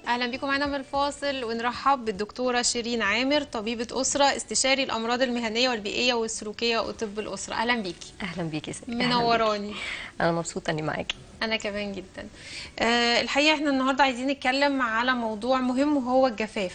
اهلا بيكم معانا من الفاصل ونرحب بالدكتوره شيرين عامر طبيبه اسره استشاري الامراض المهنيه والبيئيه والسلوكيه وطب الاسره اهلا بيكي اهلا بيكي يا ستي منوراني انا مبسوطه اني معاكي انا كمان جدا أه الحقيقه احنا النهارده عايزين نتكلم على موضوع مهم وهو الجفاف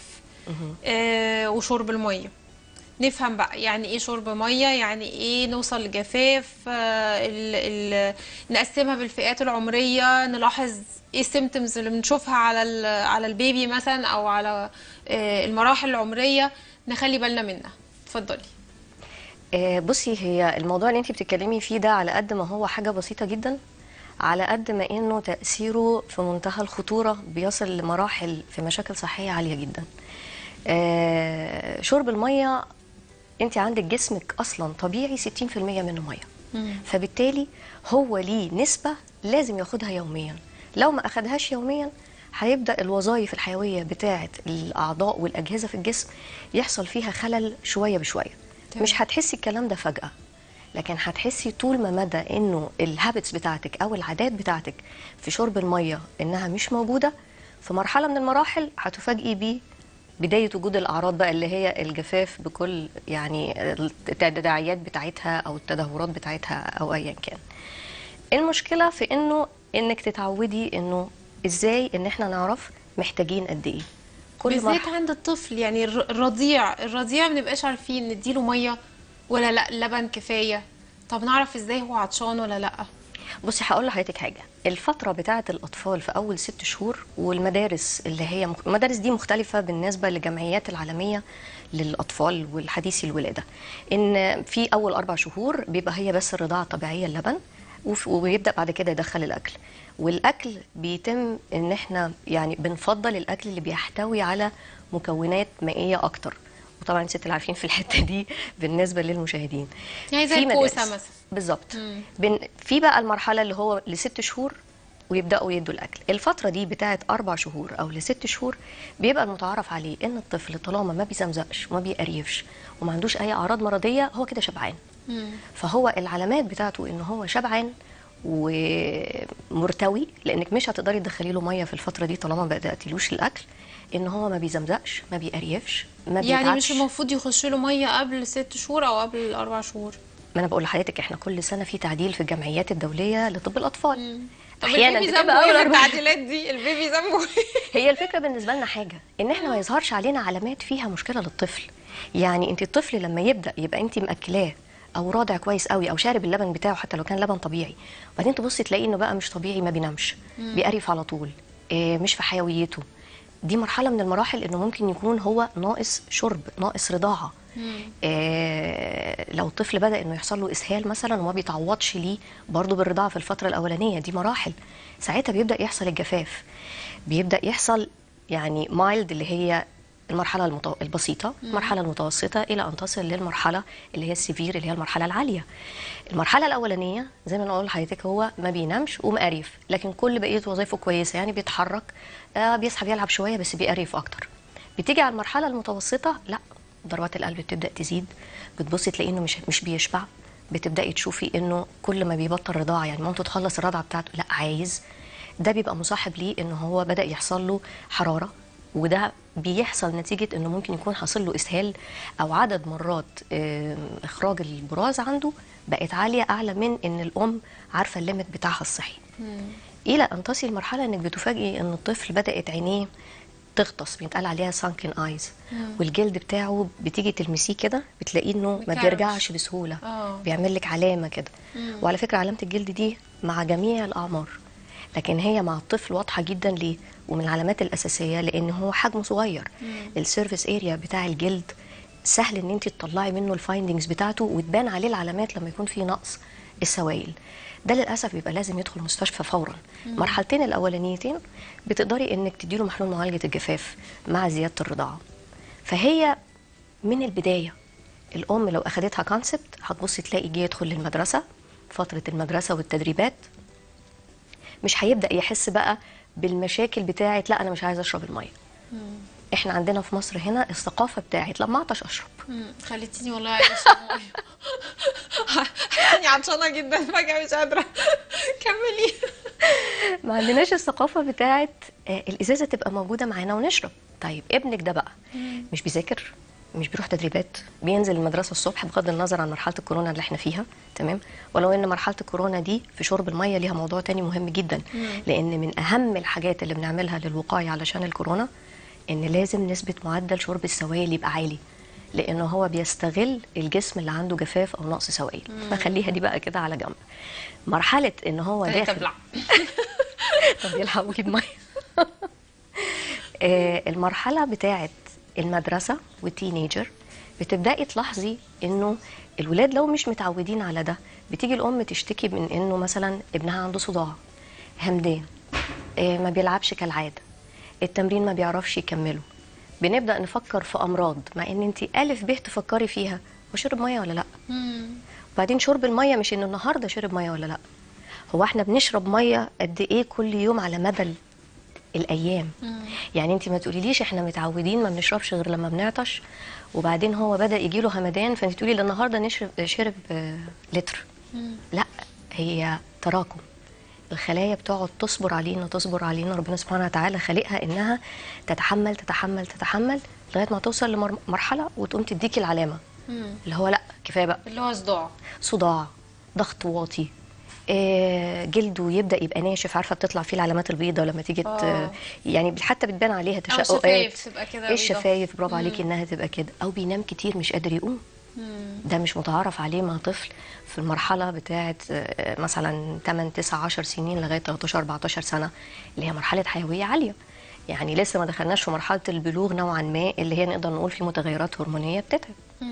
أه وشرب الميه نفهم بقى يعني ايه شرب ميه يعني ايه نوصل لجفاف آه، ال ال نقسمها بالفئات العمريه نلاحظ ايه السيمتومز اللي بنشوفها على ال- على البيبي مثلا او على آه، المراحل العمريه نخلي بالنا منها اتفضلي آه، بصي هي الموضوع اللي انت بتتكلمي فيه ده على قد ما هو حاجه بسيطه جدا على قد ما انه تاثيره في منتهى الخطوره بيصل لمراحل في مشاكل صحيه عاليه جدا آه، شرب الميه انت عندك جسمك اصلا طبيعي 60% منه ميه فبالتالي هو ليه نسبة لازم ياخدها يوميا لو ما أخدهاش يوميا هيبدأ الوظائف الحيوية بتاعة الأعضاء والأجهزة في الجسم يحصل فيها خلل شوية بشوية تمام. مش هتحسي الكلام ده فجأة لكن هتحسي طول ما مدى انه الهابتس بتاعتك او العادات بتاعتك في شرب الميه انها مش موجوده في مرحله من المراحل هتفاجئي بيه بدايه وجود الاعراض بقى اللي هي الجفاف بكل يعني التداعيات بتاعتها او التدهورات بتاعتها او ايا كان المشكله في انه انك تتعودي انه ازاي ان احنا نعرف محتاجين قد ايه كل بالذات مرحله عند الطفل يعني الر- الرضيع الرضيع ما بنبقاش عارفين نديله ميه ولا لا لبن كفايه طب نعرف ازاي هو عطشان ولا لا بصي هقول لحضرتك حاجه الفتره بتاعه الاطفال في اول ست شهور والمدارس اللي هي مخ... المدارس دي مختلفه بالنسبه للجمعيات العالميه للاطفال والحديثي الولاده ان في اول اربع شهور بيبقى هي بس الرضاعه الطبيعيه اللبن وف- وبيبدا بعد كده يدخل الاكل والاكل بيتم ان احنا يعني بنفضل الاكل اللي بيحتوي على مكونات مائيه اكتر وطبعا الست اللي عارفين في الحته دي بالنسبه للمشاهدين يعني زي في الكوسة مدارس. مثلا. بالظبط مم. بن... في بقى المرحله اللي هو لست شهور ويبداوا يدوا الاكل الفتره دي بتاعت اربع شهور او لست شهور بيبقى المتعارف عليه ان الطفل طالما ما بيزمزقش وما بيقريفش وما عندوش اي اعراض مرضيه هو كده شبعان فهو العلامات بتاعته ان هو شبعان ومرتوي لانك مش هتقدري تدخلي له ميه في الفتره دي طالما ما بداتيلوش الاكل ان هو ما بيزمزقش ما بيقريفش ما يعني بيتعبش. مش المفروض يخش له ميه قبل ست شهور او قبل اربع شهور ما انا بقول لحضرتك احنا كل سنه في تعديل في الجمعيات الدوليه لطب الاطفال طب احيانا البيبي بتبقى ذنبه ايه اول في أربع التعديلات دي البيبي ذنبه ايه هي الفكره بالنسبه لنا حاجه ان احنا ما يظهرش علينا علامات فيها مشكله للطفل يعني انت الطفل لما يبدا يبقى انت ماكلاه او راضع كويس قوي او شارب اللبن بتاعه حتى لو كان لبن طبيعي وبعدين تبصي تلاقي انه بقى مش طبيعي ما بينامش بيقرف على طول إيه مش في حيويته دي مرحله من المراحل انه ممكن يكون هو ناقص شرب ناقص رضاعه إيه لو الطفل بدا انه يحصل له اسهال مثلا وما بيتعوضش ليه برضه بالرضاعه في الفتره الاولانيه دي مراحل ساعتها بيبدا يحصل الجفاف بيبدا يحصل يعني مايلد اللي هي المرحله المتو... البسيطه المرحله المتوسطه الى ان تصل للمرحله اللي هي السيفير اللي هي المرحله العاليه المرحله الاولانيه زي ما انا اقول لحضرتك هو ما بينامش ومقريف لكن كل بقيه وظائفه كويسه يعني بيتحرك آه بيصحى يلعب شويه بس بيقريف اكتر بتيجي على المرحله المتوسطه لا ضربات القلب بتبدا تزيد بتبصي تلاقي انه مش مش بيشبع بتبداي تشوفي انه كل ما بيبطل رضاعه يعني مامته تخلص الرضعه بتاعته لا عايز ده بيبقى مصاحب ليه ان هو بدا يحصل له حراره وده بيحصل نتيجه انه ممكن يكون حاصل له اسهال او عدد مرات آم، اخراج البراز عنده بقت عاليه اعلى من ان الام عارفه الليمت بتاعها الصحي الى ان تصل مرحله انك بتفاجئي ان الطفل بدات عينيه تغطس بيتقال عليها سانكن ايز والجلد بتاعه بتيجي تلمسيه كده بتلاقيه انه ما مكرمش. بيرجعش بسهوله آه. بيعمل لك علامه كده وعلى فكره علامه الجلد دي مع جميع الاعمار لكن هي مع الطفل واضحه جدا ليه ومن العلامات الاساسيه لان هو حجمه صغير السيرفيس اريا بتاع الجلد سهل ان انت تطلعي منه الفايندنجز بتاعته وتبان عليه العلامات لما يكون في نقص السوائل ده للاسف بيبقى لازم يدخل المستشفى فورا المرحلتين الاولانيتين بتقدري انك تديله محلول معالجه الجفاف مع زياده الرضاعه فهي من البدايه الام لو اخدتها كونسبت هتبصي تلاقي جه يدخل للمدرسه فتره المدرسه والتدريبات مش هيبدا يحس بقى بالمشاكل بتاعه لا انا مش عايزه اشرب الميه احنا عندنا في مصر هنا الثقافه بتاعت لما اعطش اشرب مم، خليتيني والله عايزه اشرب ميه يعني عطشانه جدا فجاه مش قادره كملي ما عندناش الثقافه بتاعت آه، الازازه تبقى موجوده معانا ونشرب طيب ابنك ده بقى مش بيذاكر مش بيروح تدريبات بينزل المدرسه الصبح بغض النظر عن مرحله الكورونا اللي احنا فيها تمام ولو ان مرحله الكورونا دي في شرب الميه ليها موضوع تاني مهم جدا لان من اهم الحاجات اللي بنعملها للوقايه علشان الكورونا ان لازم نسبه معدل شرب السوائل يبقى عالي لانه هو بيستغل الجسم اللي عنده جفاف او نقص سوائل فخليها دي بقى كده على جنب مرحله ان هو داخل تبلع طب يلحق ويجيب ميه آه، المرحله بتاعه المدرسه والتينيجر بتبداي تلاحظي انه الولاد لو مش متعودين على ده بتيجي الام تشتكي من انه مثلا ابنها عنده صداع همدان آه، ما بيلعبش كالعاده التمرين ما بيعرفش يكمله بنبدا نفكر في امراض مع ان انت الف ب تفكري فيها وشرب ميه ولا لا وبعدين شرب الميه مش انه النهارده شرب ميه ولا لا هو احنا بنشرب ميه قد ايه كل يوم على مدى ال- الايام يعني انت ما تقوليليش احنا متعودين ما بنشربش غير لما بنعطش وبعدين هو بدا يجي له همدان فانت تقولي ده النهارده نشرب شرب آه، لتر لا هي تراكم الخلايا بتقعد تصبر علينا تصبر علينا ربنا سبحانه وتعالى خالقها انها تتحمل تتحمل تتحمل لغايه ما توصل لمرحله وتقوم تديكي العلامه اللي هو لا كفايه بقى اللي هو صداع صداع ضغط واطي آه، جلده يبدا يبقى ناشف عارفه بتطلع فيه العلامات البيضاء لما تيجي ت- آه. يعني حتى بتبان عليها شفايف تشققات تبقى كده ايه بيضاء. الشفايف برافو عليكي انها تبقى كده او بينام كتير مش قادر يقوم ده مش متعارف عليه مع طفل في المرحله بتاعه آه، مثلا 8 9 10 سنين لغايه 13 14 سنه اللي هي مرحله حيويه عاليه يعني لسه ما دخلناش في مرحله البلوغ نوعا ما اللي هي نقدر نقول في متغيرات هرمونيه بتتعب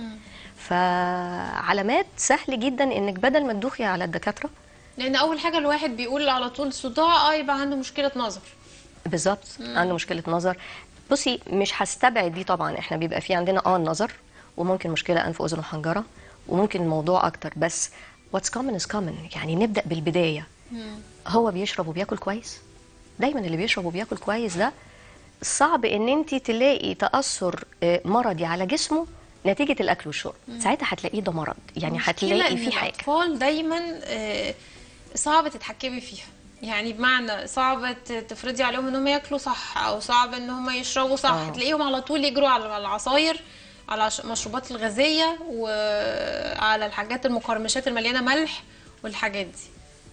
فعلامات سهل جدا انك بدل ما تدوخي على الدكاتره لان اول حاجه الواحد بيقول على طول صداع اه يبقى عنده مشكله نظر بالظبط عنده مشكله نظر بصي مش هستبعد دي طبعا احنا بيبقى في عندنا اه النظر وممكن مشكله انف واذن وحنجره وممكن الموضوع اكتر بس واتس كومن از كومن يعني نبدا بالبدايه هو بيشرب وبياكل كويس دايما اللي بيشرب وبياكل كويس ده صعب ان انت تلاقي تاثر آه، مرضي على جسمه نتيجه الاكل والشرب ساعتها هتلاقيه ده مرض يعني المشكلة هتلاقي إن في حاجه الاطفال دايما آه، صعب تتحكمي فيها يعني بمعنى صعب ت- تفرضي عليهم ان هم ياكلوا صح او صعب ان هم يشربوا صح آه. تلاقيهم على طول يجروا على العصاير على ش- المشروبات الغازيه وعلى الحاجات المقرمشات المليانه ملح والحاجات دي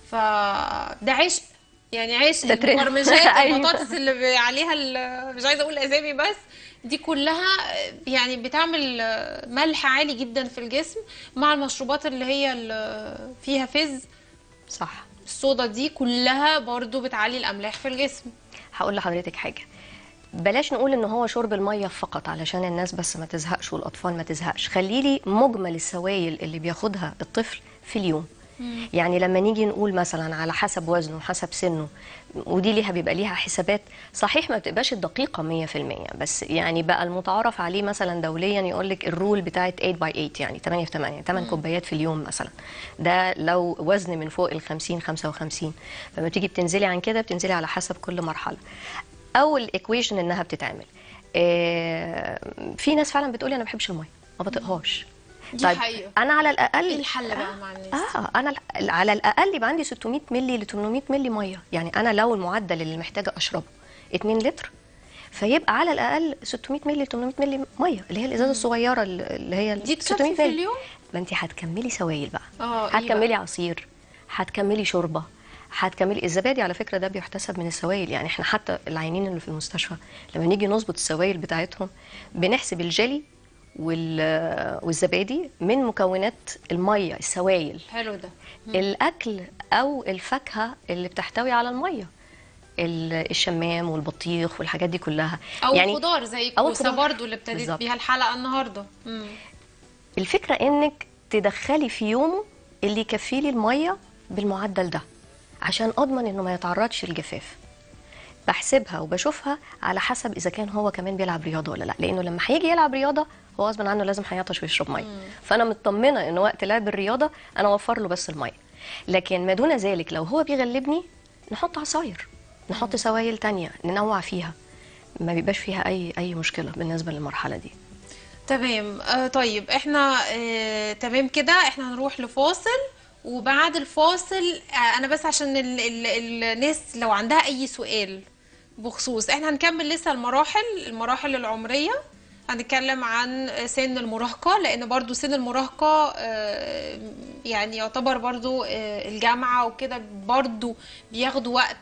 فده عشق يعني عشق ده ترند. المقرمشات أيوة. البطاطس اللي ب- عليها ال- مش عايزه اقول اسامي بس دي كلها يعني بتعمل ملح عالي جدا في الجسم مع المشروبات اللي هي ال- فيها فز صح الصودا دي كلها برضو بتعلي الاملاح في الجسم هقول لحضرتك حاجه بلاش نقول ان هو شرب الميه فقط علشان الناس بس ما تزهقش والاطفال ما تزهقش خليلي مجمل السوائل اللي بياخدها الطفل في اليوم يعني لما نيجي نقول مثلا على حسب وزنه وحسب سنه ودي ليها بيبقى ليها حسابات صحيح ما بتبقاش الدقيقة 100% بس يعني بقى المتعارف عليه مثلا دوليا يقول لك الرول بتاعت 8 باي 8 يعني 8 في 8 8 كوبايات في اليوم مثلا ده لو وزن من فوق ال 50 55 فما تيجي بتنزلي عن كده بتنزلي على حسب كل مرحلة اول ايكويشن انها بتتعمل آه، في ناس فعلا بتقولي انا ما بحبش الميه ما بطيقهاش دي حقيقة. انا على الاقل ايه الحل بقى مع الناس اه انا ال- على الاقل يبقى عندي 600 مللي ل 800 مللي ميه يعني انا لو المعدل اللي محتاجه اشربه 2 لتر فيبقى على الاقل 600 مللي ل 800 مللي ميه اللي هي الازازه الصغيره اللي هي دي تكفي 600 في مللي. اليوم؟ ما انت هتكملي سوائل بقى اه، ايه هتكملي عصير هتكملي شوربه هتكملي الزبادي على فكره ده بيحتسب من السوائل يعني احنا حتى العيانين اللي في المستشفى لما نيجي نظبط السوائل بتاعتهم بنحسب الجلي وال- والزبادي من مكونات الميه السوائل حلو ده الاكل او الفاكهه اللي بتحتوي على الميه ال- الشمام والبطيخ والحاجات دي كلها او يعني الخضار زي أو الكوسه الخضار. برضو اللي ابتديت بالظبط. بيها الحلقه النهارده مم. الفكره انك تدخلي في يومه اللي يكفي لي الميه بالمعدل ده عشان اضمن انه ما يتعرضش للجفاف بحسبها وبشوفها على حسب اذا كان هو كمان بيلعب رياضه ولا لا لانه لما هيجي يلعب رياضه هو غصب عنه لازم هيعطش ويشرب ميه فانا مطمنه ان وقت لعب الرياضه انا اوفر له بس الميه لكن ما دون ذلك لو هو بيغلبني نحط عصاير نحط سوائل تانية ننوع فيها ما بيبقاش فيها اي اي مشكله بالنسبه للمرحله دي تمام آه طيب احنا آه تمام كده احنا هنروح لفاصل وبعد الفاصل آه، انا بس عشان ال ال الناس لو عندها اي سؤال بخصوص احنا هنكمل لسه المراحل المراحل العمرية هنتكلم عن سن المراهقة لان برضو سن المراهقة آه، يعني يعتبر برضو آه، الجامعة وكده برضو بياخدوا وقت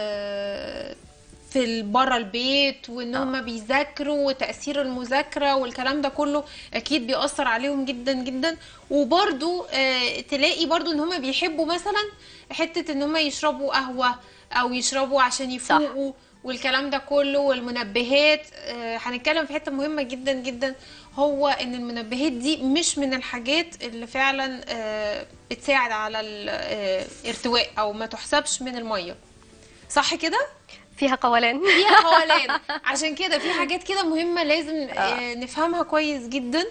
آه، في بره البيت وان هم بيذاكروا وتأثير المذاكرة والكلام ده كله اكيد بيأثر عليهم جدا جدا وبرضو آه، تلاقي برضو ان هم بيحبوا مثلا حتة ان هم يشربوا قهوة او يشربوا عشان يفوقوا والكلام ده كله والمنبهات آه، هنتكلم في حتة مهمة جدا جدا هو ان المنبهات دي مش من الحاجات اللي فعلا آه، بتساعد على الارتواء او ما تحسبش من المية صح كده؟ فيها قولان فيها قولان عشان كده في حاجات كده مهمة لازم آه. نفهمها كويس جدا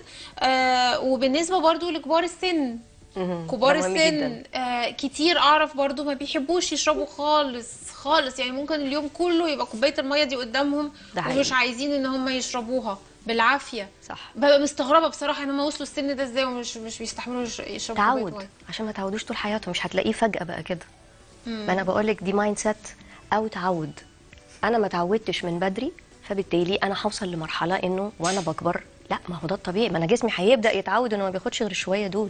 آه وبالنسبة برضو لكبار السن مهم. كبار ده مهم السن جداً. آه كتير اعرف برضو ما بيحبوش يشربوا خالص خالص يعني ممكن اليوم كله يبقى كوباية المية دي قدامهم ده حقيقي. ومش عايزين ان هم يشربوها بالعافية صح ببقى مستغربة بصراحة ان هم وصلوا السن ده ازاي ومش مش بيستحملوا يش- يشربوا كوباية تعود مية. عشان ما تعودوش طول حياتهم مش هتلاقيه فجأة بقى كده ما انا بقول لك دي مايند سيت او تعود انا ما تعودتش من بدري فبالتالي انا هوصل لمرحله انه وانا بكبر لا ما هو ده الطبيعي ما انا جسمي هيبدا يتعود انه ما بياخدش غير شويه دول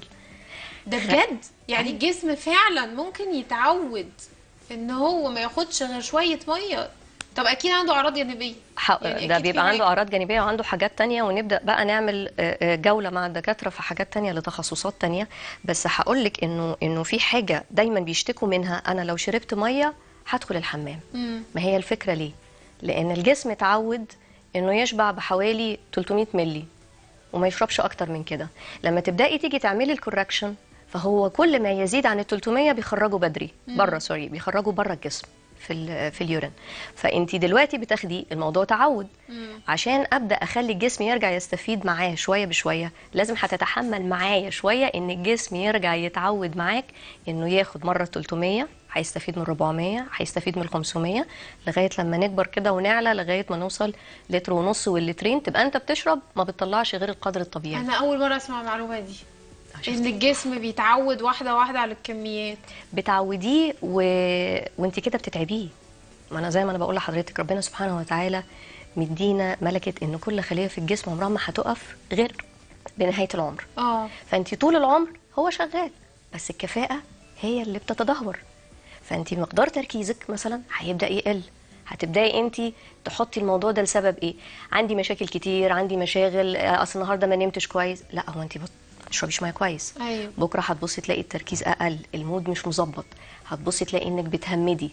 ده بجد يعني الجسم فعلا ممكن يتعود ان هو ما ياخدش غير شويه ميه طب اكيد عنده اعراض جانبيه ح- يعني ده أكيد بيبقى في عنده حاجة. اعراض جانبيه وعنده حاجات تانية ونبدا بقى نعمل آه، آه، جوله مع الدكاتره في حاجات تانية لتخصصات تانية بس هقول لك انه انه في حاجه دايما بيشتكوا منها انا لو شربت ميه هدخل الحمام مم. ما هي الفكره ليه لان الجسم اتعود انه يشبع بحوالي 300 ملي وما يشربش اكتر من كده لما تبداي تيجي تعملي الكوركشن فهو كل ما يزيد عن ال 300 بيخرجوا بدري بره سوري بيخرجوا بره الجسم في ال في اليورين فانت دلوقتي بتاخدي الموضوع تعود عشان ابدا اخلي الجسم يرجع يستفيد معاه شويه بشويه لازم هتتحمل معايا شويه ان الجسم يرجع يتعود معاك انه ياخد مره 300 هيستفيد من 400 هيستفيد من 500 لغايه لما نكبر كده ونعلى لغايه ما نوصل لتر ونص واللترين تبقى انت بتشرب ما بتطلعش غير القدر الطبيعي انا اول مره اسمع المعلومه دي شفتي؟ ان الجسم بيتعود واحده واحده على الكميات بتعوديه و... وانت كده بتتعبيه ما انا زي ما انا بقول لحضرتك ربنا سبحانه وتعالى مدينا ملكه ان كل خليه في الجسم عمرها ما هتقف غير بنهايه العمر اه فانت طول العمر هو شغال بس الكفاءه هي اللي بتتدهور فانت مقدار تركيزك مثلا هيبدا يقل هتبداي انت تحطي الموضوع ده لسبب ايه عندي مشاكل كتير عندي مشاغل آه، اصل النهارده ما نمتش كويس لا هو انت بت- بتشربيش ميه كويس ايوه بكره هتبصي تلاقي التركيز اقل المود مش مظبط هتبصي تلاقي انك بتهمدي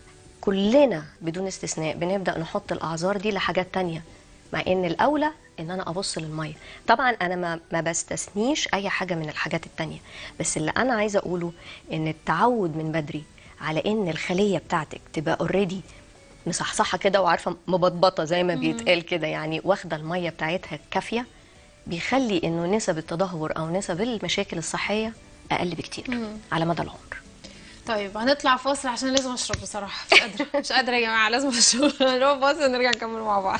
كلنا بدون استثناء بنبدا نحط الاعذار دي لحاجات تانية مع ان الاولى ان انا ابص للميه طبعا انا ما ما بستثنيش اي حاجه من الحاجات التانية بس اللي انا عايزه اقوله ان التعود من بدري على ان الخليه بتاعتك تبقى اوريدي مصحصحه كده وعارفه مبطبطه زي ما بيتقال كده يعني واخده الميه بتاعتها كافيه بيخلي انه نسب التدهور او نسب المشاكل الصحيه اقل بكتير على مدى العمر طيب هنطلع فاصل عشان لازم اشرب بصراحه مش قادره مش قادره يا جماعه لازم اشرب هنروح فاصل ونرجع نكمل مع بعض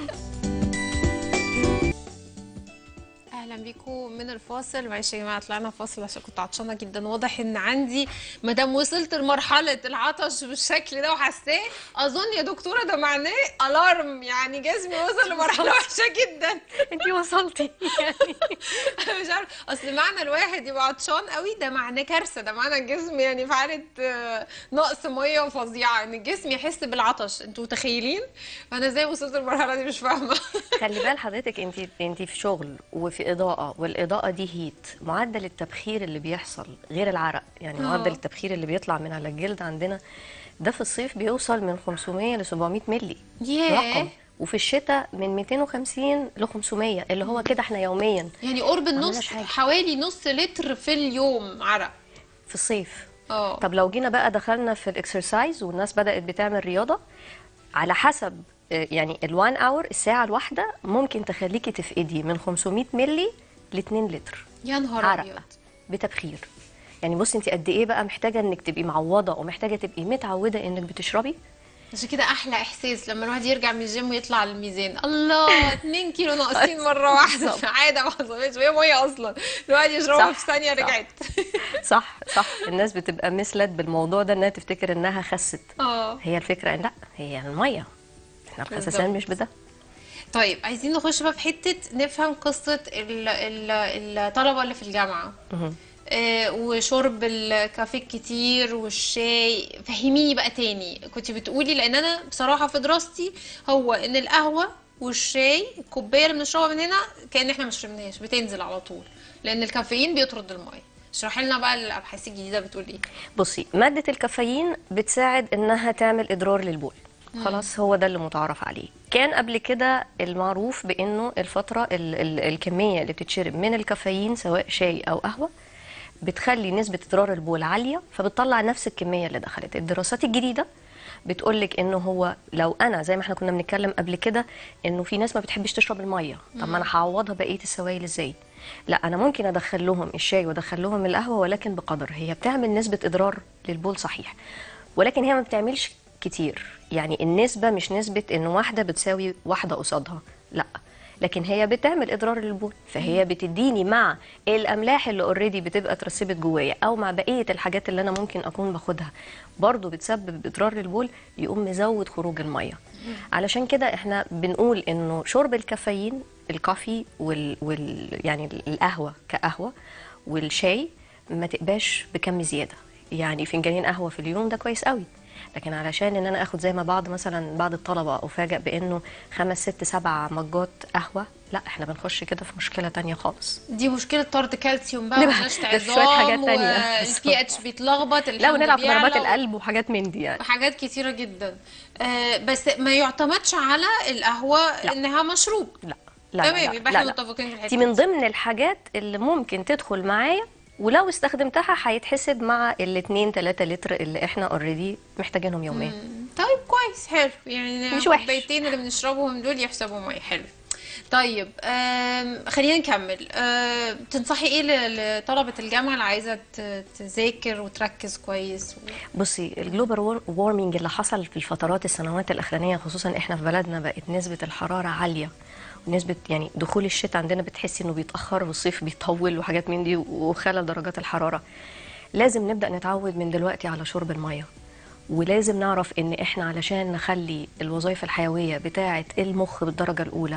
اهلا بيكم من الفاصل معلش يا جماعه طلعنا فاصل عشان كنت عطشانه جدا واضح ان عندي ما دام وصلت لمرحله العطش بالشكل ده وحاساه اظن يا دكتوره ده معناه الارم يعني جسمي وصل لمرحله وحشه جدا انت وصلتي يعني انا مش عارف اصل معنى الواحد يبقى عطشان قوي ده معناه كارثه ده معنى الجسم يعني في حاله آه، نقص ميه فظيعه ان الجسم يحس بالعطش انتوا متخيلين فانا ازاي وصلت للمرحله دي مش فاهمه خلي بال حضرتك انت انت في شغل وفي اضاءه والاضاءه دي هيت معدل التبخير اللي بيحصل غير العرق يعني اه. معدل التبخير اللي بيطلع من على الجلد عندنا ده في الصيف بيوصل من 500 ل 700 مللي ياه. رقم وفي الشتاء من 250 ل 500 اللي هو كده احنا يوميا يعني قرب النص عملناش حاجة. حوالي نص لتر في اليوم عرق في الصيف اه طب لو جينا بقى دخلنا في الاكسرسايز والناس بدأت بتعمل رياضة على حسب آه، يعني الوان اور الساعة الواحدة ممكن تخليكي تفقدي من 500 ملي ل 2 لتر يا نهار عرق ابيض بتبخير يعني بصي انت قد ايه بقى محتاجة انك تبقي معوضة ومحتاجة تبقي متعودة انك بتشربي عشان كده احلى احساس لما الواحد يرجع من الجيم ويطلع على الميزان الله 2 كيلو ناقصين مره واحده بالظبط. عاده ما حصلتش وهي ميه اصلا الواحد يشربها صح، في ثانيه صح. رجعت صح صح الناس بتبقى مسلت بالموضوع ده انها تفتكر انها خست اه هي الفكره إن لا هي الميه احنا الخسسان بالظبط. مش بده طيب عايزين نخش بقى في حته نفهم قصه ال- ال- الطلبه اللي في الجامعه آه، وشرب الكافيه الكتير والشاي فهميني بقى تاني كنت بتقولي لان انا بصراحه في دراستي هو ان القهوه والشاي الكوبايه اللي بنشربها من هنا كأن احنا ما شربناهاش بتنزل على طول لان الكافيين بيطرد الميه اشرحي لنا بقى الابحاث الجديده بتقول ايه بصي مادة الكافيين بتساعد انها تعمل اضرار للبول خلاص هو ده اللي متعارف عليه كان قبل كده المعروف بانه الفترة ال ال الكمية اللي بتتشرب من الكافيين سواء شاي او قهوة بتخلي نسبة اضرار البول عالية فبتطلع نفس الكمية اللي دخلت الدراسات الجديدة بتقولك انه هو لو انا زي ما احنا كنا بنتكلم قبل كده انه في ناس ما بتحبش تشرب الميه طب ما انا هعوضها بقيه السوائل ازاي لا انا ممكن ادخل لهم الشاي وادخل لهم القهوه ولكن بقدر هي بتعمل نسبه اضرار للبول صحيح ولكن هي ما بتعملش كتير يعني النسبه مش نسبه ان واحده بتساوي واحده قصادها لا لكن هي بتعمل اضرار للبول فهي بتديني مع الاملاح اللي اوريدي بتبقى اترسبت جوايا او مع بقيه الحاجات اللي انا ممكن اكون باخدها برضو بتسبب اضرار للبول يقوم مزود خروج الميه علشان كده احنا بنقول انه شرب الكافيين الكافي وال, وال يعني القهوه كقهوه والشاي ما تبقاش بكم زياده يعني فنجانين قهوه في اليوم ده كويس قوي لكن علشان ان انا اخد زي ما بعض مثلا بعض الطلبه افاجئ بانه خمس ست سبع مجات قهوه لا احنا بنخش كده في مشكله تانية خالص دي مشكله طرد كالسيوم بقى نبقى- ونشط ده في شوية حاجات عظام تانية. والبي اتش بيتلخبط لا الحمض ونلعب في ضربات بيعلى القلب وحاجات من دي يعني وحاجات كتيرة جدا آه بس ما يعتمدش على القهوة لا. انها مشروب لا لا تمام، لا لا, يبقى لا, احنا لا. متفقين في الحتة دي من ضمن الحاجات اللي ممكن تدخل معايا ولو استخدمتها هيتحسب مع الاتنين تلاتة لتر اللي احنا اوريدي محتاجينهم يوميا طيب كويس حلو يعني مش وحش. الكوبايتين اللي بنشربهم دول يحسبوا ميه حلو طيب آم، خلينا نكمل آم، تنصحي ايه ل- لطلبة الجامعة اللي عايزة ت- تذاكر وتركز كويس و... بصي الجلوبال وارمينج اللي حصل في الفترات السنوات الاخرانيه خصوصا احنا في بلدنا بقت نسبه الحراره عاليه ونسبه يعني دخول الشتاء عندنا بتحسي انه بيتاخر والصيف بيطول وحاجات من دي وخلل درجات الحراره لازم نبدا نتعود من دلوقتي على شرب الميه ولازم نعرف ان احنا علشان نخلي الوظائف الحيويه بتاعه المخ بالدرجه الاولى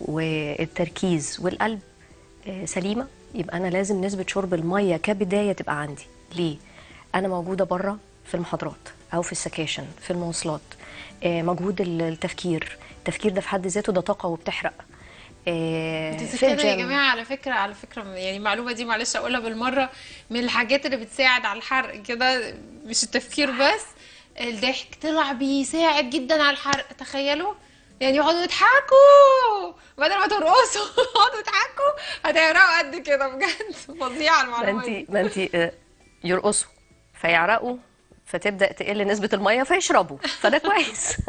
والتركيز والقلب آه، سليمه يبقى انا لازم نسبه شرب الميه كبدايه تبقى عندي ليه انا موجوده بره في المحاضرات او في السكاشن في المواصلات آه، مجهود ال- التفكير التفكير ده في حد ذاته ده طاقه وبتحرق آه، في بتتكلم يا الجيم جماعة على فكرة على فكرة يعني المعلومة دي معلش أقولها بالمرة من الحاجات اللي بتساعد على الحرق كده مش التفكير بس الضحك طلع بيساعد جدا على الحرق تخيلوا يعني يقعدوا يضحكوا بدل ما ترقصوا يقعدوا يضحكوا هتعرقوا قد كده بجد فظيعة ما المعلومة دي انت ما انت آه، يرقصوا فيعرقوا فتبدا تقل نسبه الميه فيشربوا فده كويس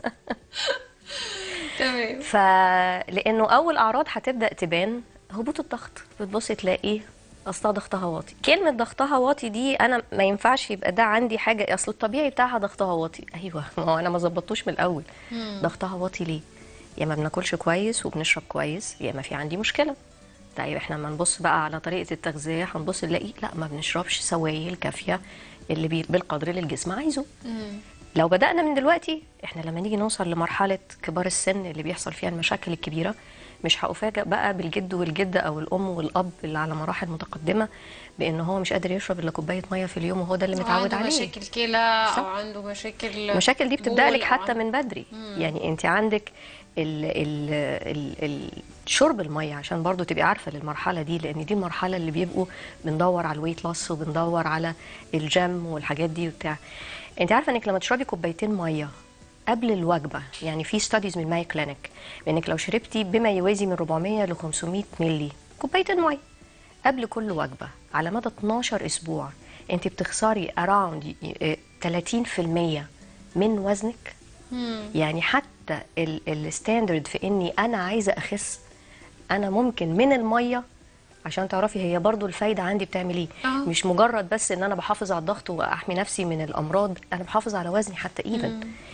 تمام فلانه اول اعراض هتبدا تبان هبوط الضغط بتبصي تلاقي اصلا ضغطها واطي كلمه ضغطها واطي دي انا ما ينفعش يبقى ده عندي حاجه اصل الطبيعي بتاعها ضغطها واطي ايوه ما هو انا ما ظبطتوش من الاول ضغطها واطي ليه يا ما بناكلش كويس وبنشرب كويس يا ما في عندي مشكله طيب احنا لما نبص بقى على طريقه التغذيه هنبص نلاقي لا ما بنشربش سوائل كافيه اللي بي- بالقدر اللي الجسم عايزه لو بدأنا من دلوقتي احنا لما نيجي نوصل لمرحلة كبار السن اللي بيحصل فيها المشاكل الكبيرة مش هأفاجئ بقى بالجد والجدة أو الأم والأب اللي على مراحل متقدمة بإن هو مش قادر يشرب إلا كوباية مية في اليوم وهو ده اللي متعود عنده عليه مشاكل كلى صح. أو عنده مشاكل المشاكل دي بتبدأ بول لك أو حتى عنده- من بدري يعني انت عندك ال ال ال ال شرب الميه عشان برضو تبقي عارفه للمرحله دي لان دي المرحله اللي بيبقوا بندور على الويت لوس وبندور على الجيم والحاجات دي وبتاع انت عارفه انك لما تشربي كوبايتين ميه قبل الوجبه يعني في ستاديز من ماي كلينيك بانك لو شربتي بما يوازي من 400 ل 500 ملي كوبايتين ميه قبل كل وجبه على مدى 12 اسبوع انت بتخسري اراوند 30% من وزنك يعني حتى الستاندرد في اني انا عايزه اخس انا ممكن من الميه عشان تعرفي هي برضو الفايده عندي بتعمل ايه آه. مش مجرد بس ان انا بحافظ على الضغط واحمي نفسي من الامراض انا بحافظ على وزني حتى ايفن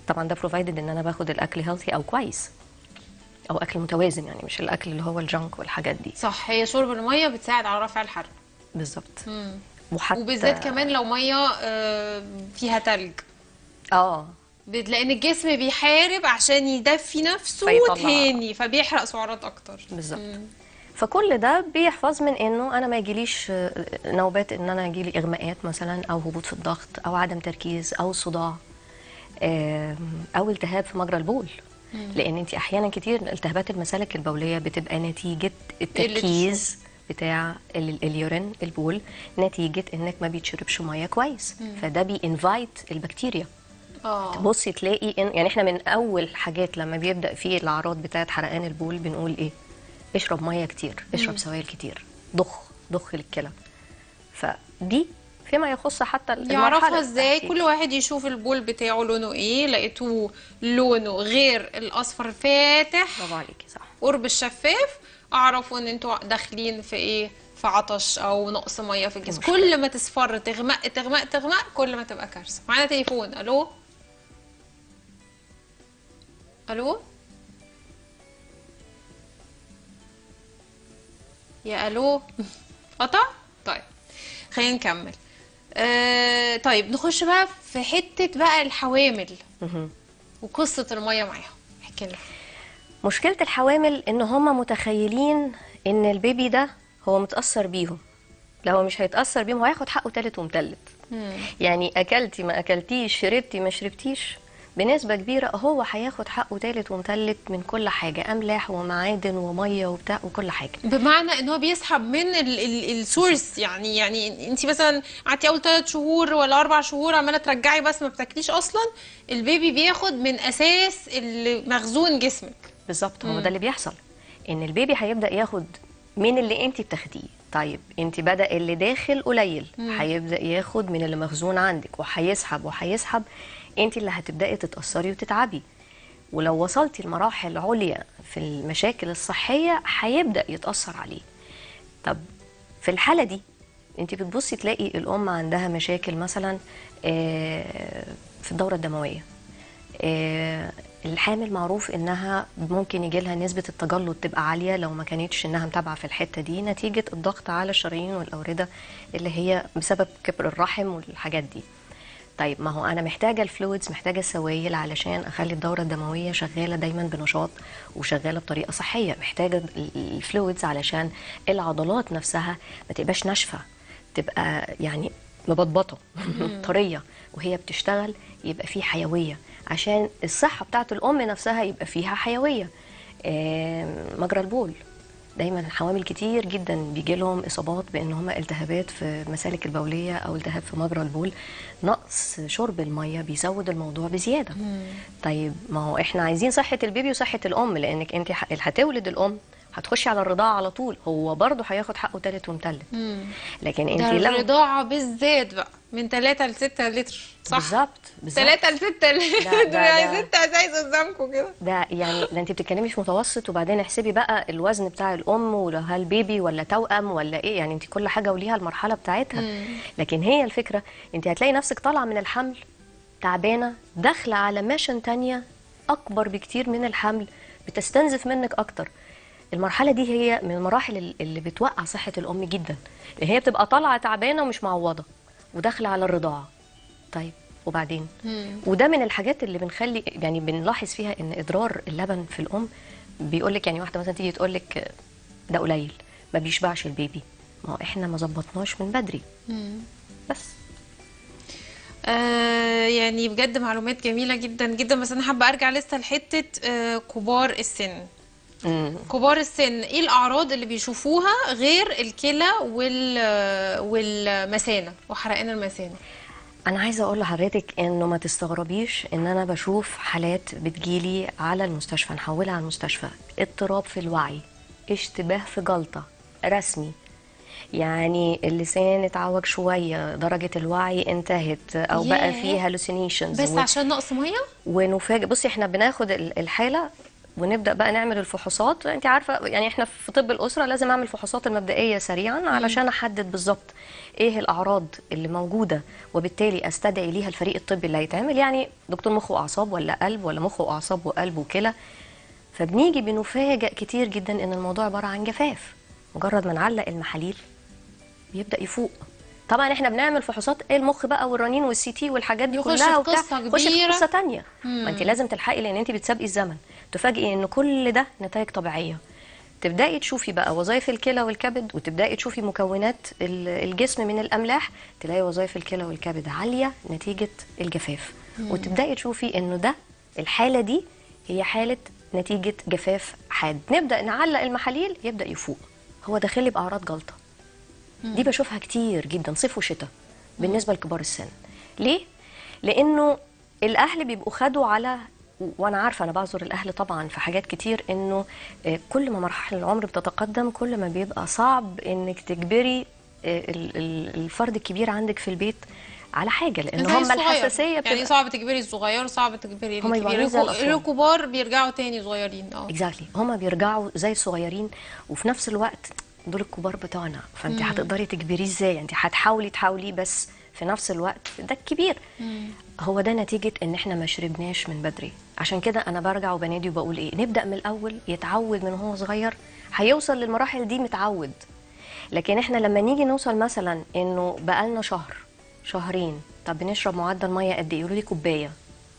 طبعا ده بروفايدد ان انا باخد الاكل هيلثي او كويس او اكل متوازن يعني مش الاكل اللي هو الجنك والحاجات دي صح هي شرب الميه بتساعد على رفع الحرق بالظبط مم. وحتى وبالذات كمان لو ميه آه، فيها تلج اه بت- لان الجسم بيحارب عشان يدفي نفسه فيطلع. تاني فبيحرق سعرات اكتر بالظبط فكل ده بيحفظ من انه انا ما يجيليش آه، نوبات ان انا يجيلي اغماءات مثلا او هبوط في الضغط او عدم تركيز او صداع آم، او التهاب في مجرى البول لان انت احيانا كتير التهابات المسالك البوليه بتبقى نتيجه التركيز بتاع ال- اليورين البول نتيجه انك ما بيتشربش ميه كويس فده بينفايت البكتيريا اه تبصي تلاقي إن يعني احنا من اول حاجات لما بيبدا في الاعراض بتاعه حرقان البول بنقول ايه اشرب ميه كتير اشرب سوائل كتير ضخ ضخ للكلى فدي فيما يخص حتى المرحلة يعرفها ازاي التحتية. كل واحد يشوف البول بتاعه لونه ايه لقيتوه لونه غير الاصفر فاتح برافو عليكي صح قرب الشفاف اعرفوا ان انتوا داخلين في ايه في عطش او نقص ميه في الجسم مشكلة. كل ما تصفر تغمق تغمق تغمق كل ما تبقى كارثه معانا تليفون الو الو يا الو قطع طيب خلينا نكمل آه طيب نخش بقى في حته بقى الحوامل مهم. وقصه الميه معاهم احكي لنا مشكله الحوامل ان هم متخيلين ان البيبي ده هو متاثر بيهم لا هو مش هيتاثر بيهم هو هياخد حقه تالت ومتلت يعني اكلتي ما اكلتيش شربتي ما شربتيش بنسبة كبيرة هو هياخد حقه تالت ومتلت من كل حاجة أملاح ومعادن ومية وبتاع وكل حاجة بمعنى ان هو بيسحب من السورس يعني يعني انت مثلا قعدتي اول ثلاث شهور ولا اربع شهور عماله ترجعي بس ما بتاكليش اصلا البيبي بياخد من اساس اللي مخزون جسمك بالظبط هو ده اللي بيحصل ان البيبي هيبدا ياخد من اللي انت بتاخديه طيب انت بدا اللي داخل قليل هيبدا ياخد من اللي مخزون عندك وهيسحب وهيسحب انت اللي هتبداي تتاثري وتتعبي ولو وصلتي لمراحل عليا في المشاكل الصحيه هيبدا يتاثر عليه طب في الحاله دي انت بتبصي تلاقي الام عندها مشاكل مثلا آه، في الدوره الدمويه آه، الحامل معروف انها ممكن يجي لها نسبه التجلط تبقى عاليه لو ما كانتش انها متابعه في الحته دي نتيجه الضغط على الشرايين والاورده اللي هي بسبب كبر الرحم والحاجات دي طيب ما هو انا محتاجه الفلويدز محتاجه السوائل علشان اخلي الدوره الدمويه شغاله دايما بنشاط وشغاله بطريقه صحيه محتاجه ال- الفلويدز علشان العضلات نفسها ما تبقاش ناشفه تبقى يعني مبطبطه طريه وهي بتشتغل يبقى في حيويه عشان الصحه بتاعت الام نفسها يبقى فيها حيويه آم، مجرى البول دايما حوامل كتير جدا بيجي لهم اصابات بان هم التهابات في المسالك البوليه او التهاب في مجرى البول نقص شرب الميه بيزود الموضوع بزياده طيب ما هو احنا عايزين صحه البيبي وصحه الام لانك انت ح- اللي هتولد الام هتخشي على الرضاعه على طول هو برضه هياخد حقه تالت ومتلت لكن انت ده لو الرضاعه بالذات بقى من 3 ل 6 لتر صح بالظبط بالظبط 3 ل 6 ده- لتر ده- يعني 6 ازايز قدامكم كده ده يعني ده انت بتتكلمي في متوسط وبعدين احسبي بقى الوزن بتاع الام ولا هل بيبي ولا توأم ولا ايه يعني انت كل حاجه وليها المرحله بتاعتها لكن هي الفكره انت هتلاقي نفسك طالعه من الحمل تعبانه داخله على ميشن تانية اكبر بكتير من الحمل بتستنزف منك اكتر المرحله دي هي من المراحل ال- اللي بتوقع صحه الام جدا لان هي بتبقى طالعه تعبانه ومش معوضه وداخله على الرضاعه طيب وبعدين وده من الحاجات اللي بنخلي يعني بنلاحظ فيها ان اضرار اللبن في الام بيقول لك يعني واحده مثلا تيجي تقول لك ده قليل ما بيشبعش البيبي ما هو احنا ما ظبطناش من بدري بس آه يعني بجد معلومات جميله جدا جدا بس انا حابه ارجع لسه لحته آه كبار السن مم. كبار السن ايه الاعراض اللي بيشوفوها غير الكلى وال والمثانه وحرقان المثانه انا عايزه اقول لحضرتك انه ما تستغربيش ان انا بشوف حالات بتجيلي على المستشفى نحولها على المستشفى اضطراب في الوعي اشتباه في جلطه رسمي يعني اللسان اتعوج شويه درجه الوعي انتهت او بقى ياه. فيه هالوسينيشنز بس عشان نقص ميه ونفاجئ بصي احنا بناخد ال- الحاله ونبدا بقى نعمل الفحوصات انت عارفه يعني احنا في طب الاسره لازم اعمل الفحوصات المبدئيه سريعا علشان احدد بالظبط ايه الاعراض اللي موجوده وبالتالي استدعي ليها الفريق الطبي اللي هيتعمل يعني دكتور مخ واعصاب ولا قلب ولا مخ واعصاب وقلب وكلى فبنيجي بنفاجئ كتير جدا ان الموضوع عباره عن جفاف مجرد ما نعلق المحاليل بيبدا يفوق طبعا احنا بنعمل فحوصات المخ بقى والرنين والسي تي والحاجات دي يخش كلها في وبتاع قصة خش في كبيرة. قصه تانية ما انت لازم تلحقي لان انت بتسابقي الزمن تفاجئي ان كل ده نتائج طبيعيه تبداي تشوفي بقى وظائف الكلى والكبد وتبداي تشوفي مكونات ال- الجسم من الاملاح تلاقي وظائف الكلى والكبد عاليه نتيجه الجفاف وتبداي تشوفي انه ده الحاله دي هي حاله نتيجه جفاف حاد نبدا نعلق المحاليل يبدا يفوق هو داخل لي باعراض جلطه دي بشوفها كتير جدا صيف وشتاء بالنسبه لكبار السن ليه لانه الاهل بيبقوا خدوا على وانا عارفه انا بعذر الاهل طبعا في حاجات كتير انه آه، كل ما مراحل العمر بتتقدم كل ما بيبقى صعب انك تجبري آه، ال- ال- الفرد الكبير عندك في البيت على حاجه لان زي هم الصغير. الحساسيه يعني بتبقى صعب تجبري الصغير صعب تجبري هما يبقوا الكبير عاملين زي الكو- الأطفال. الكبار بيرجعوا تاني صغيرين اه اكزاكتلي هما بيرجعوا زي الصغيرين وفي نفس الوقت دول الكبار بتوعنا فانت هتقدري تجبريه ازاي انت هتحاولي تحاولي بس في نفس الوقت ده الكبير هو ده نتيجة ان احنا ما شربناش من بدري عشان كده انا برجع وبنادي وبقول ايه نبدأ من الاول يتعود من هو صغير هيوصل للمراحل دي متعود لكن احنا لما نيجي نوصل مثلا انه بقالنا شهر شهرين طب بنشرب معدل ميه قد ايه يقولوا لي كوبايه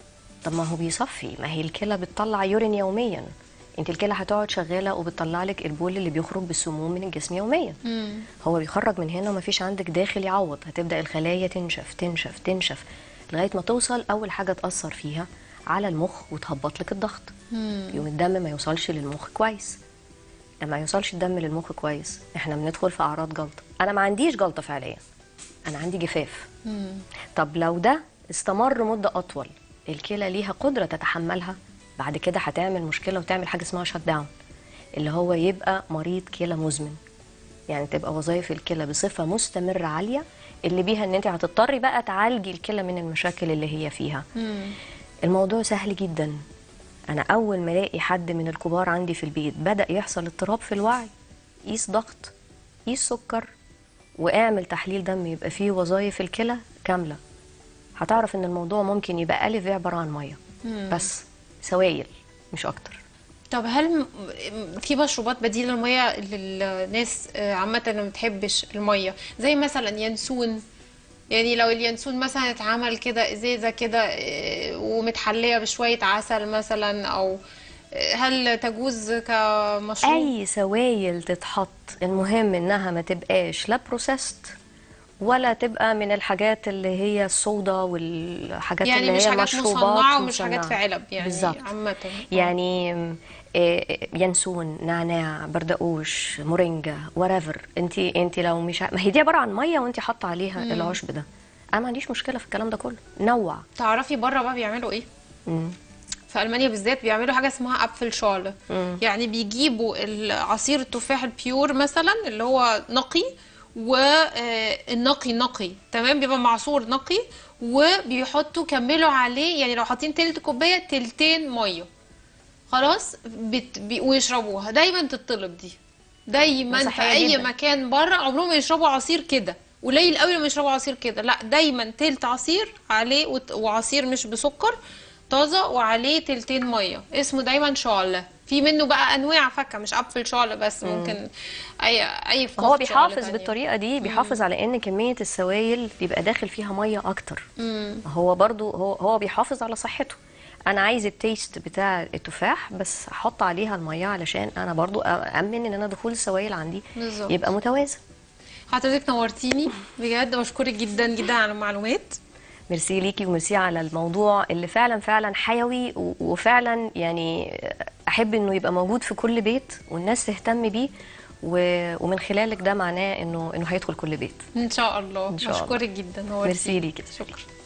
طب ما هو بيصفي ما هي الكلى بتطلع يورين يوميا انت الكلى هتقعد شغاله وبتطلع لك البول اللي بيخرج بالسموم من الجسم يوميا هو بيخرج من هنا ومفيش عندك داخل يعوض هتبدا الخلايا تنشف تنشف تنشف لغايه ما توصل اول حاجه تاثر فيها على المخ وتهبط لك الضغط يوم الدم ما يوصلش للمخ كويس لما ما يوصلش الدم للمخ كويس احنا بندخل في اعراض جلطه انا ما عنديش جلطه فعليا انا عندي جفاف طب لو ده استمر مده اطول الكلى ليها قدره تتحملها بعد كده هتعمل مشكله وتعمل حاجه اسمها شت داون اللي هو يبقى مريض كلى مزمن يعني تبقى وظائف الكلى بصفه مستمره عاليه اللي بيها ان انت هتضطري بقى تعالجي الكلى من المشاكل اللي هي فيها الموضوع سهل جدا انا اول ما الاقي حد من الكبار عندي في البيت بدا يحصل اضطراب في الوعي قيس ضغط قيس سكر واعمل تحليل دم يبقى فيه وظائف الكلى كامله هتعرف ان الموضوع ممكن يبقى الف ب عباره عن ميه بس سوائل مش اكتر طب هل م- م- في مشروبات بديلة للمية للناس آه، عامة اللي ما بتحبش المية زي مثلا ينسون يعني لو اليانسون مثلا اتعمل كده ازازة كده آه، ومتحلية بشوية عسل مثلا او آه، هل تجوز كمشروب؟ اي سوائل تتحط المهم انها ما تبقاش لا بروسيست ولا تبقى من الحاجات اللي هي الصودا والحاجات يعني اللي مش هي حاجات مشروبات مصنعة ومش حاجات في مصنعة. علب يعني بالظبط عامة يعني آه، ينسون نعناع بردقوش مورينجا ورافر انت انت لو مش ع- ما هي دي عباره عن ميه وانت حاطه عليها العشب ده انا ما عنديش مشكله في الكلام ده كله نوع تعرفي بره بقى بيعملوا ايه؟ مم. في المانيا بالذات بيعملوا حاجه اسمها ابفل شال يعني بيجيبوا العصير التفاح البيور مثلا اللي هو نقي والنقي نقي تمام بيبقى معصور نقي وبيحطوا كملوا عليه يعني لو حاطين تلت كوبايه تلتين ميه خلاص بت... بي... ويشربوها دايما تطلب دي دايما في صحية اي جدا. مكان بره عمرهم ما يشربوا عصير كده قليل قوي لما يشربوا عصير كده لا دايما تلت عصير عليه وت- وعصير مش بسكر طازه وعليه تلتين ميه اسمه دايما شعله في منه بقى انواع فاكهه مش ابل شعله بس ممكن اي اي فكاهة هو شعلة بيحافظ تانية. بالطريقه دي بيحافظ على ان كميه السوائل بيبقى داخل فيها ميه اكتر هو برضو هو هو بيحافظ على صحته انا عايز التيست بتاع التفاح بس احط عليها الميه علشان انا برضو امن ان انا دخول السوائل عندي بالظبط. يبقى متوازن حضرتك نورتيني بجد بشكرك جدا جدا على المعلومات ميرسي ليكي وميرسي على الموضوع اللي فعلا فعلا حيوي و- وفعلا يعني احب انه يبقى موجود في كل بيت والناس تهتم بيه و- ومن خلالك ده معناه انه انه هيدخل كل بيت ان شاء الله إن شاء الله. بشكرك جدا نورتيني ميرسي ليكي شكرا